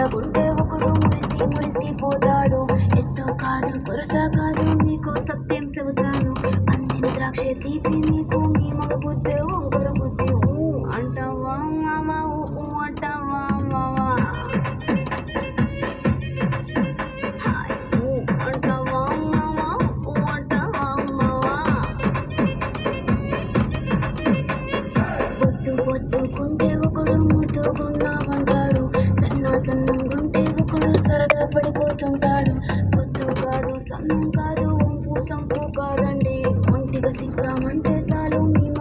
తెల్లగుంటే ఒకడు మురిసి మురిసి పోతాడు ఎత్తు కాదు కొరస కాదు మీకు సత్యం చెబుతాను అందిన ద్రాక్ష తీపి మీకు మీ మగ బుద్ధి వంకర బుద్ధి ఊ అంటావా మావా ఊ ఊ అంటావా మావా హాయ్ ఊ అంటావా మావా ఊ అంటావా మావా పొద్దు పొద్దుకుంటే ఒకడు ముద్దుగున్నామంటాడు సన్న సన్నంగుంటే ఒకడు సరదా పడిపోతుంటాడు పొద్దు కాదు సన్నం కాదు వంపు సంపు కాదండి ఒంటిగా సిక్కామంటే చాలు మీ